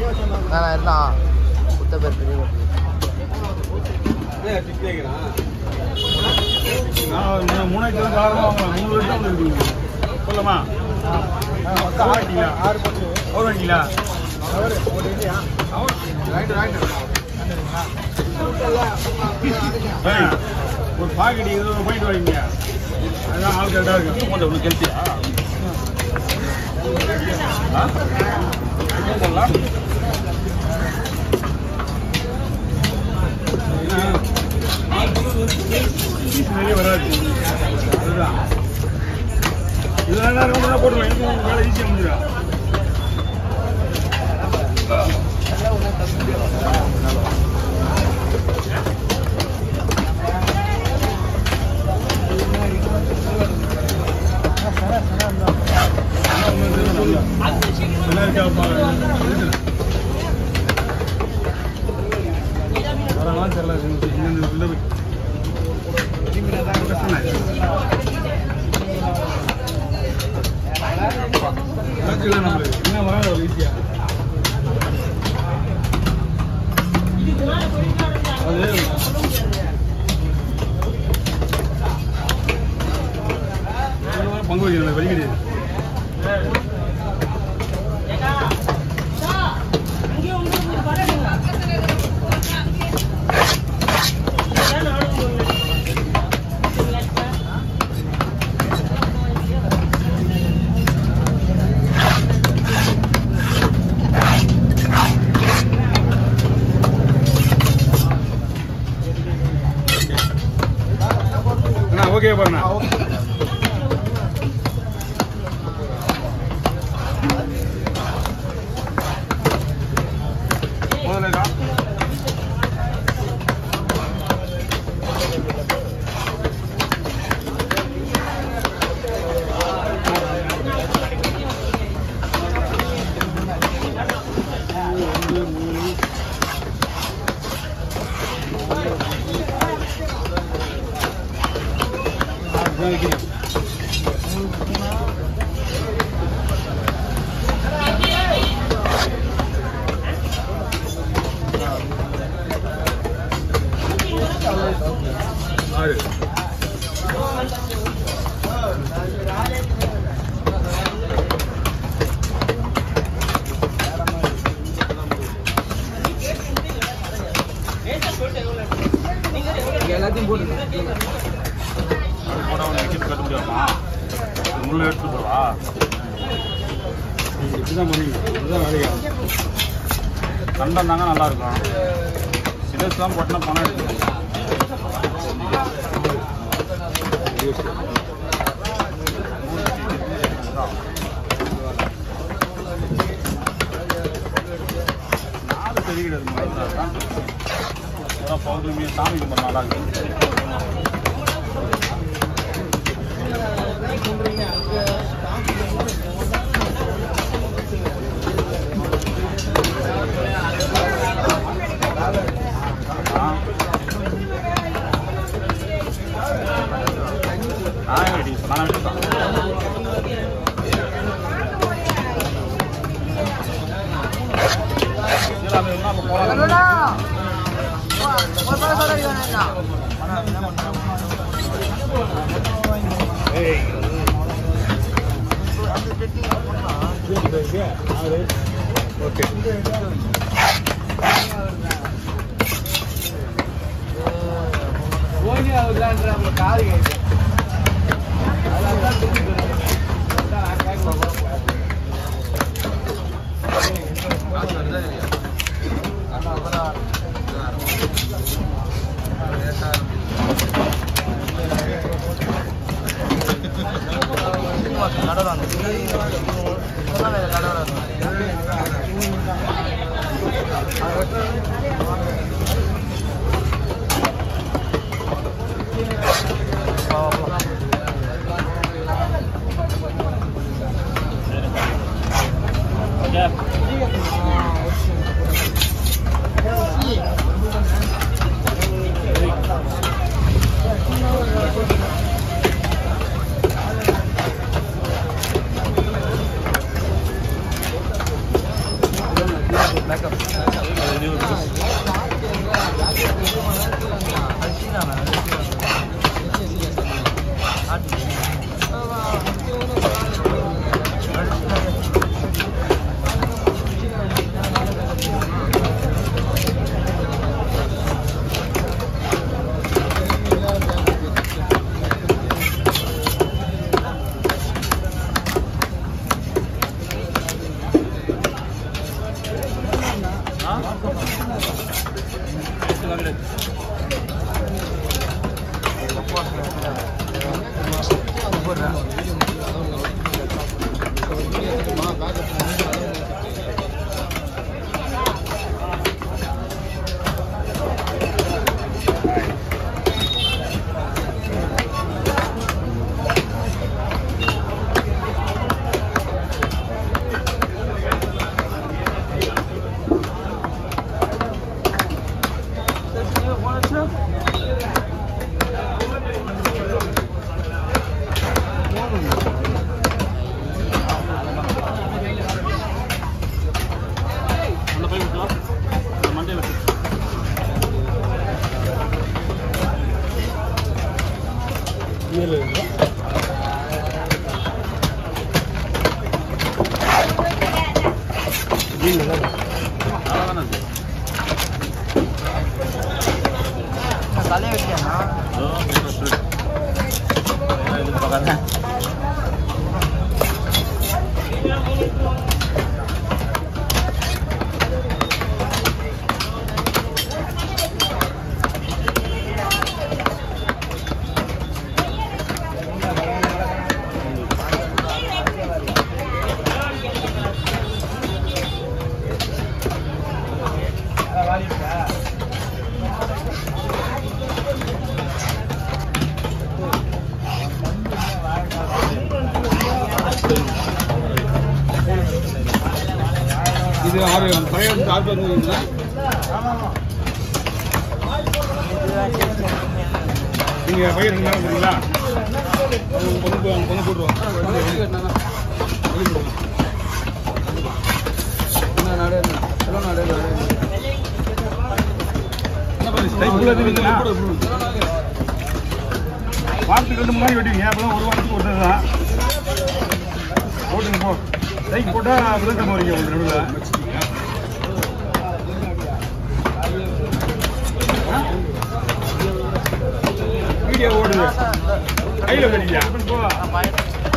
நான் இருந்தான் குத்த பேர் பெரிய நான் மூணாயிரத்தி தான் காரணம் வாங்கலாம் மூணு வருஷம் இருக்குங்க சொல்லமா ஆறு வாங்கிங்களா ஆறு பத்து ஒரு வாங்கிங்களா ஒரு பாக்கெட் இருபது பாயிண்ட் வாங்கிங்க அதுதான் ஆள் கரெக்டாக இருக்கு கொஞ்சம் ஒன்று கெல்த்தியா சொல்லலாம் நிறைய வராது அதுதான் இதெல்லாம் ரொம்ப தான் போட்டுருவேன் எனக்கு உங்க வேலை ஈஸியாக முடிஞ்சிடும் வரலாம் தெரியல இந்த உள்ள போய் என்ன வராது ஈஸியா அது பங்கு வைக்கிறேன் வழி கிடையாது அண்ணா ஓகே பாருண்ணா முதல்ல ஆறு எல்லாத்தையும் போட்டு போட ஒன்று டிக்கெட் கட்ட முடியாமா முள்ள எடுத்து போவா இப்படிதான் பண்ணுவீங்க இதுதான் வேலையா கண்டம் தாங்க நல்லா இருக்கும் சிலஸ்லாம் போட்டினா பணம் எடுத்துக்கோங்க நாலு சரி கிடையாது பௌர்ணமி சாமி கும்பிட நல்லா இருக்கு நான் வெடி நான் வெடிப்பான் வரலடா. வா, ஒரு பழம் சாதம் அடிக்கணும் என்ன? ஓகே ஓய்வு ஆகுதுலான்ற நம்ம காது கேட்குது. அதனால தான் திருப்பி சொல்றேன். அதான் கேட்க மாட்டோம். கடவுள் ஆ அது இருபது பீஸ் அந்த பை விட்டுலாம் அந்த மண்டே விட்டு அவ்வளோதானே அது தலையை வெட்டியாண்ணா இதோ சொல்றேன், சொல்றேன். எல்லாம் இதுக்கு பார்க்காத. இது ஆறு பழைய வந்து ஆறு பேர் வந்துருங்களா நீங்கள் பையன் ரெண்டு நேரம் போறீங்களா அவங்க பொண்ணு போ- அவங்க பொண்ணு போட்டுருவாங்க என்ன பண்ணி ஸ்ட்ரைக் ஃபுல்லாக தெரியுங்களா வாரத்துக்கு ரெண்டு முன்னாடி வெட்டுவீங்க அப்பதான் ஒரு வாரத்துக்கு ஒரு தடவை தான் போட்டுங்க போ ஸ்ட்ரைக் போட்டால் புதன்கிழமை வரீங்க உங்க நடுவில் வீடியோ ஓடுது கையில் வெடிக்கா போ